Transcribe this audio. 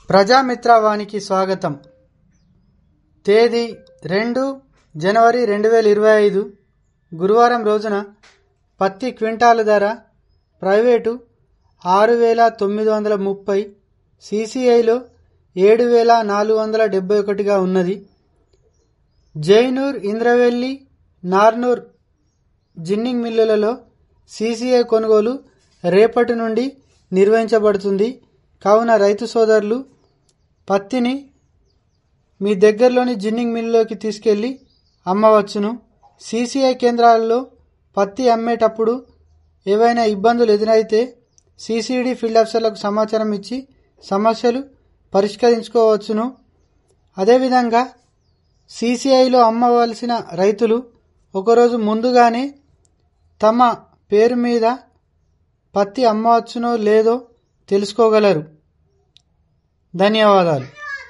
ప్రజామిత్రవానికి స్వాగతం తేదీ రెండు జనవరి రెండు వేల ఇరవై ఐదు గురువారం రోజున పత్తి క్వింటాలు ధర ప్రైవేటు ఆరు వేల తొమ్మిది వందల ముప్పై సీసీఐలో ఏడు వేల నాలుగు వందల డెబ్బై ఒకటిగా ఉన్నది జైనూర్ ఇంద్రవెల్లి నార్నూర్ జిన్నింగ్ మిల్లులలో సీసీఐ కొనుగోలు రేపటి నుండి నిర్వహించబడుతుంది కావున రైతు సోదరులు పత్తిని మీ దగ్గరలోని జిన్నింగ్ మిల్లులోకి తీసుకెళ్లి అమ్మవచ్చును సీసీఐ కేంద్రాలలో పత్తి అమ్మేటప్పుడు ఏవైనా ఇబ్బందులు ఎదురైతే సీసీడీ ఫీల్డ్ ఆఫీసర్లకు సమాచారం ఇచ్చి సమస్యలు పరిష్కరించుకోవచ్చును అదేవిధంగా సీసీఐలో అమ్మవలసిన రైతులు ఒకరోజు ముందుగానే తమ పేరు మీద పత్తి అమ్మవచ్చునో లేదో తెలుసుకోగలరు ధన్యవాదాలు